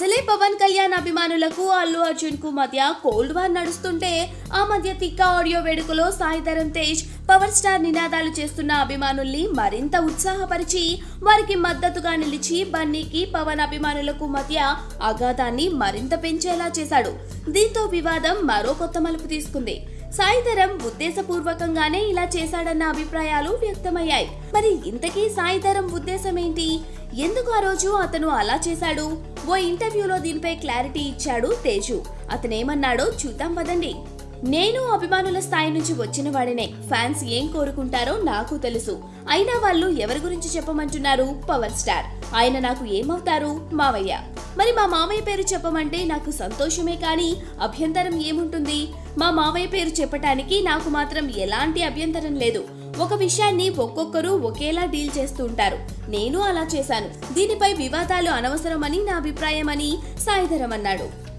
అసలే పవన్ కళ్యాణ్ అభిమానులకు అల్లు అర్జున్ కు మధ్య కోల్డ్ వార్ నడుస్తుంటే ఆ మధ్య తిక్క ఆడియో వేడుకలో సాయి ధరమ్ తేజ్ పవర్ స్టార్ నినాదాలు చేస్తున్న అభిమానుల్ని మరింత ఉత్సాహపరిచి వారికి మద్దతుగా నిలిచి బన్నీకి పవన్ అభిమానులకు మధ్య అగాధాన్ని మరింత పెంచేలా చేశాడు దీంతో వివాదం మరో కొత్త మలుపు తీసుకుంది సాయిధరం ఉద్దేశపూర్వకంగానే ఇలా చేశాడన్న అభిప్రాయాలు వ్యక్తమయ్యాయి మరి ఇంతకీ సాయిధరం ఉద్దేశం ఏంటి ఎందుకు ఆ రోజు అతను అలా చేశాడు ఓ ఇంటర్వ్యూలో దీనిపై క్లారిటీ ఇచ్చాడు తేజు అతనేమన్నాడో చూద్దాం పదండి నేను అభిమానుల స్థాయి నుంచి వచ్చిన వాడినే ఫ్యాన్స్ ఏం కోరుకుంటారో నాకు తెలుసు అయినా వాళ్ళు ఎవరి గురించి చెప్పమంటున్నారు పవర్ స్టార్ ఆయన నాకు ఏమవుతారు మావయ్య మరి మా మావయ్య పేరు చెప్పమంటే నాకు సంతోషమే కానీ అభ్యంతరం ఏముంటుంది మా మావయ్య పేరు చెప్పటానికి నాకు మాత్రం ఎలాంటి అభ్యంతరం లేదు ఒక విషయాన్ని ఒక్కొక్కరు ఒకేలా డీల్ చేస్తూ ఉంటారు నేను అలా చేశాను దీనిపై వివాదాలు అనవసరమని నా అభిప్రాయమని సాయిధరం అన్నాడు